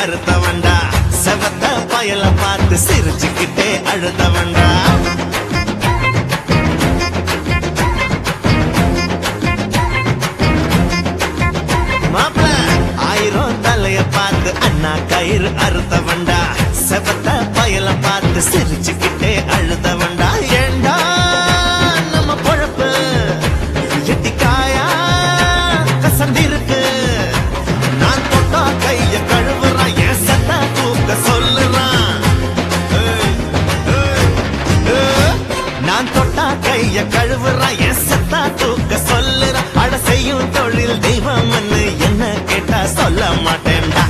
அறுத்தவன்டா செவத்த பயல பார்த்து சிரிச்சுக்கிட்டே அழுதவன்டா மாப்பிள ஆயிரம் தலைய பார்த்து அண்ணா கயிறு அறுத்தவன்டா செவத்த பயல பார்த்து சிரிச்சுக்கிட்டே அழுதவன்டா ஏண்டா நம்ம பொழப்பு எட்டிக்காயா கசந்திருக்கு நான் தொட்டா கைய கழுவுறான் என் சத்தா தூக்க சொல்லுறான் ஏய், ஏய், ஏய். நான் தொட்டா கைய கழுவுறான் என் சத்தா தூக்க சொல்லுறான் அட செய்யும் தொழில் தெய்வம்னு என்ன கேட்டா சொல்ல மாட்டேன்டா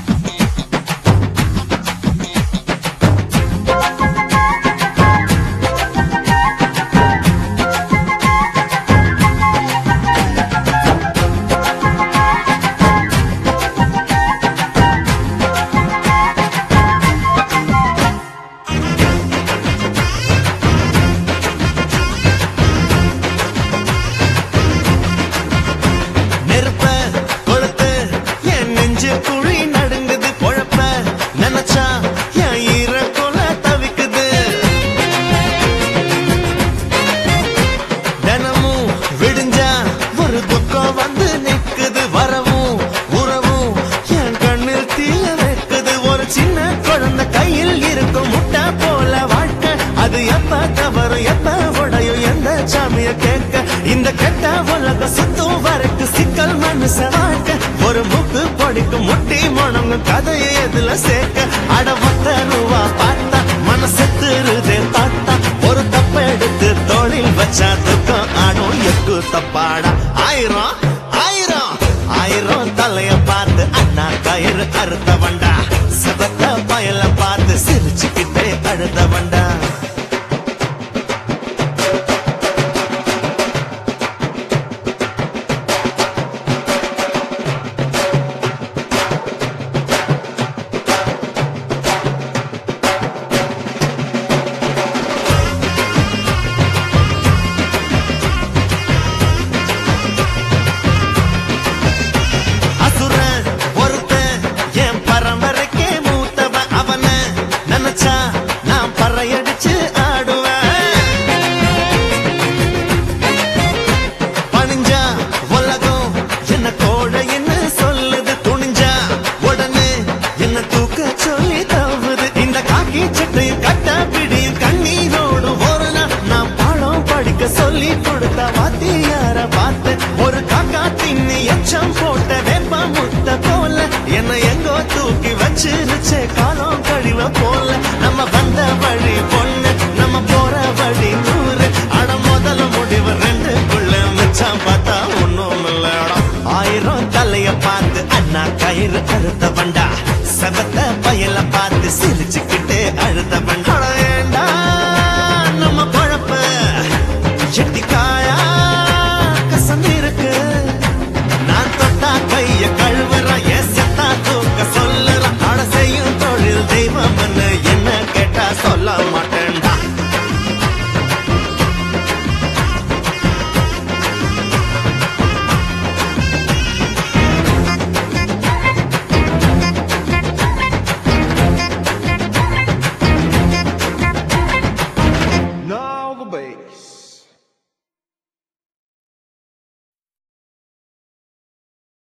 நெருப்ப கொளுத்து என் நெஞ்சு குழி நடுங்குது பொழப்ப நினைச்சா என் ஈர கொல தவிக்குது தினமும் விடிஞ்சா ஒரு துக்கம் வந்து நிக்குது வரவும் உறவும் என் கண்ணில் தீய வைக்குது ஒரு சின்ன குழந்தை கையில் இருக்கும் முட்டை போல வாழ்க்கை அது எப்ப தவறும் எப்ப உடையும் எந்த சாமிய கேட்க இந்த கெட்ட உலக சுத்தும் வரைக்கும் சிக்கல் மனுஷ வாழ்க்கை ஒரு முக்கு பொடிக்கும் முட்டி முழங்கும் கதையை எதுல சேர்க்க அட ஒத்த ரூபா பார்த்தா மனசெத்துருதே பார்த்தா ஒரு தப்ப எடுத்து தோளில் வச்சா துக்கம் ஆடும் எக்கு தப்பாடா ஆயிரம் ஆயிரம் ஆயிரம் தலைய பார்த்து அண்ணா கயிறு அறுத்தவன்டா சதத்த பயல பார்த்து சிரிச்சுக்கிட்டே அழுதவன்டா அசுரன் ஒருத்தன் என் பரம்பரைக்கே மூத்தவன் அவன நினைச்சா நான் பறையடிச்சு ஆடுவேன் பணிஞ்சா உலகம் என்ன கோழைன்னு சொல்லுது துணிஞ்சா உடனே என்ன தூக்க சொல்லி தவுது இந்த காக்கி சட்டையும் கட்ட பிடியும் கண்ணீரோடு ஒரு நாள் நான் பாடம் படிக்க சொல்லி கொடுத்த வாத்தியார பார்த்து ஒரு காக்கா தின்னி எச்சம் போட்ட வேப்ப முத்த போல என்ன எங்கோ தூக்கி வச்சிருச்சே காலம் கழிவ போல நம்ம வந்த வழி பொண்ணு நம்ம போற வழி நூறு அட முதல்ல முடிவு ரெண்டுக்குள்ள மிச்சம் பார்த்தா ஒண்ணும் இல்லடா ஆயிரம் தலைய பார்த்து அண்ணா கயிறு அறுத்த வண்டா செவத்த பயல பார்த்து சிரிச்சுக்கிட்டே அழுத வண்டா ஏண்டா நம்ம பழப்ப எட்டிக்காயா கசந்திருக்கு நான் தொட்டா கைய கழுவுற என் செத்தா தூக்க சொல்லுற அட செய்யும் தொழில் தெய்வம்னு என்ன கேட்டா சொல்ல மாட்டேன்டா Now the bass.